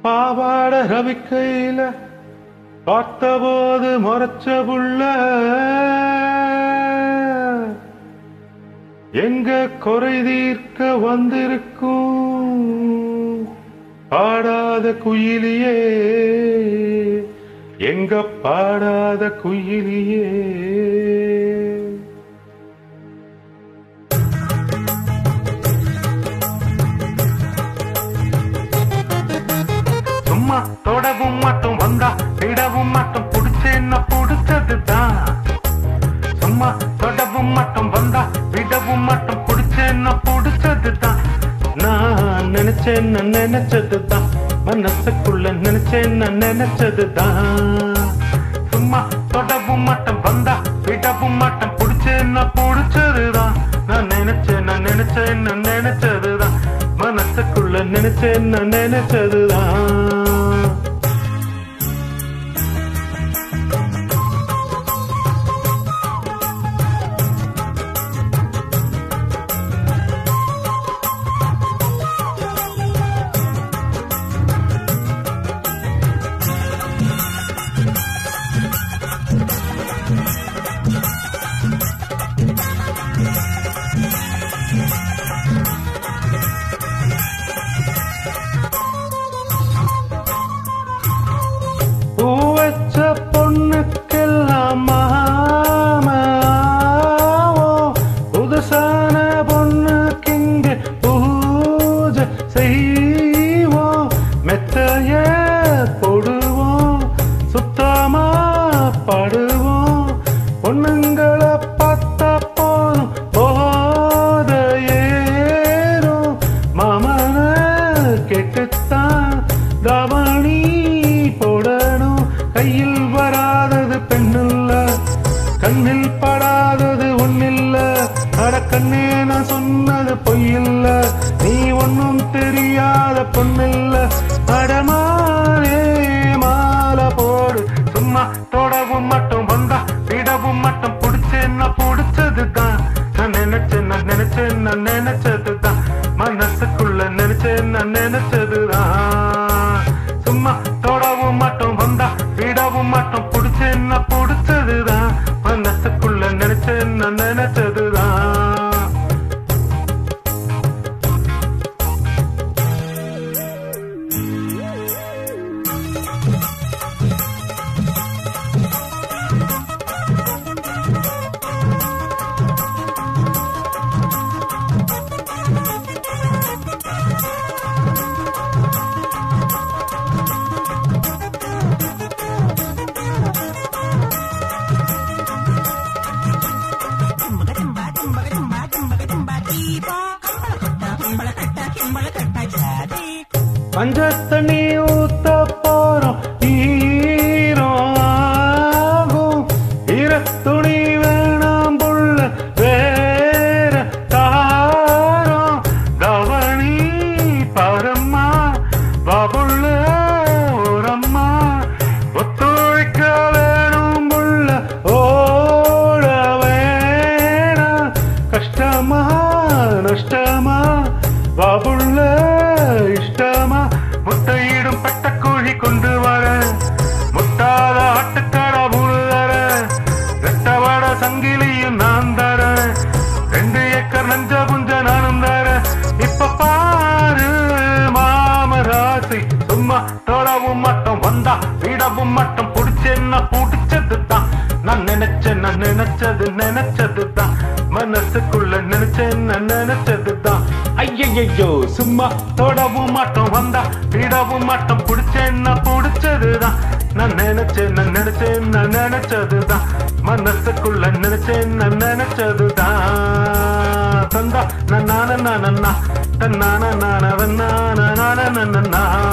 பாவாட ரவிக்கையில பார்த்தபோது மொரச்ச புள்ள எங்க குறை தீர்க்க வந்திருக்கும் பாடாத குயிலியே எங்க பாடாத குயிலியே சும்மா தொடவும் மட்டும் வந்தா விடவும் மட்டும் புடிச்சேன்னா புடிச்சதுதான் சும்மா தொடவும் மட்டும் வந்தா விடவும் மட்டும் புடிச்சேன்னா புடிச்சதுதான் நான் நினைச்சேன் நான் நினைச்சதுதான் மனசுக்குள்ள நினைச்சேன் நான் நினைச்சதுதான் சும்மா தொடவும் மட்டும் வந்தா விடவும் மட்டும் புடிச்சேன்னா புடிச்சதுதான் நான் நினைச்சேன் நான் நினைச்சேன் நான் நினைச்சதுதான் மனசுக்குள்ள நினைச்சேன் நான் நினைச்சதுதான் பூ வச்ச பொண்ணுக்கெல்லாம் மாமாவோ புதுசான பொண்ணுக்கு இங்க பூஜை செய்வோம் மெத்தைய போடுவோம் சுத்தமா படுவோம் பொண்ணுங்களை பார்த்தா போதும் போத ஏறும் மாமன கெட்டுத்தான் தவணி போடணும் கையில் வராதது பெண்ணில்ல கண்ணில் படாதது ஒன்னில்ல அட கண்ணே நான் சொன்னது பொய்யில்ல நீ ஒன்னும் தெரியாத பொண்ணில்ல அடமானே மாலை போடு சும்மா தொடவும் மட்டும் வந்தா விடவும் மட்டும் புடிச்சேன்னா புடிச்சதுதான் நான் நினைச்சேன் நான் நினைச்சேன் நான் நினைச்சதுதான் மனசுக்குள்ள நினைச்சேன் நான் நினைச்சதுதான் சும்மா தொடவும் மட்டும் வந்தா விடவும் மட்டும் புடிச்சேன்னா புடிச்சதுதான் மனசுக்குள்ள நினைச்சேன் நான் நினைச்சதுதான் பஞ்சத்தண்ணி ஊத்த போறோம் ஈரம் ஆகும் ஈரத்துணி வேணாம் புள்ள வேற தாரம் கவனி பரம்மா பபுள்ள ஓரம்மா ஒத்துழைக்க வேணும் புள்ள ஓட வேணாம் கஷ்டமா நஷ்டமா பாபுள்ள இஷ்டமா முட்டையிடும் பட்டக்கோழி கொண்டு வர முட்டாத ஆட்டுக்கடா மூணு தர ரெட்டவட சங்கிலியும் நான் தரேன் ரெண்டு ஏக்கர் நஞ்ச புஞ்ச நானும் தரேன் இப்ப பாரு மாமராசி சும்மா தொடவும் மட்டும் வந்தா விடவும் மட்டும் புடிச்சேன்னா புடிச்சது தான் நான் நினைச்சேன் நான் நினைச்சது நினைச்சது தான் மனசுக்குள்ள நினைச்சேன் நான் நினைச்சது தான் ஐயையோ சும்மா தொடவும் மாட்டோம் வந்தா விடவும் மாட்டோம் புடிச்சேன்னா புடிச்சதுதான் நான் நினைச்சேன் நான் நினைச்சேன் நான் நினைச்சதுதான் மனசுக்குள்ள நினைச்சேன் நான் நினைச்சதுதான் தந்தா நான் நான நான தன்னான நான நான நான நான